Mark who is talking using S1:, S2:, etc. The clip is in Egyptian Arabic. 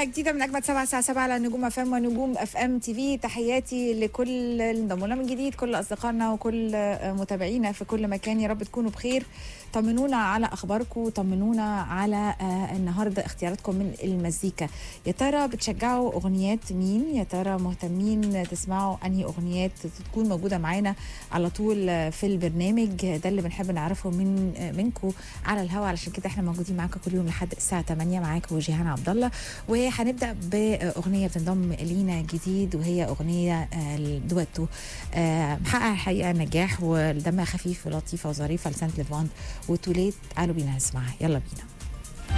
S1: جديده من اجمد سبعة الساعه 7 على نجوم اف ام ونجوم اف ام تي في تحياتي لكل اللي انضموا لنا من جديد كل اصدقائنا وكل متابعينا في كل مكان يا رب تكونوا بخير طمنونا على اخباركم طمنونا على آه، النهارده اختياراتكم من المزيكا يا ترى بتشجعوا اغنيات مين يا ترى مهتمين تسمعوا انهي اغنيات تكون موجوده معانا على طول آه، في البرنامج ده اللي بنحب نعرفه من آه، منكم على الهوا علشان كده احنا موجودين معاكم كل يوم لحد الساعه 8 معاكم جيهان عبد الله وهنبدا باغنيه بتنضم لينا جديد وهي اغنيه آه، الدويتو آه، محقق الحقيقه نجاح ودمها خفيف ولطيفه وظريفه لسانت ليفاند وتوليت تعالوا بينا نسمعها يلا بينا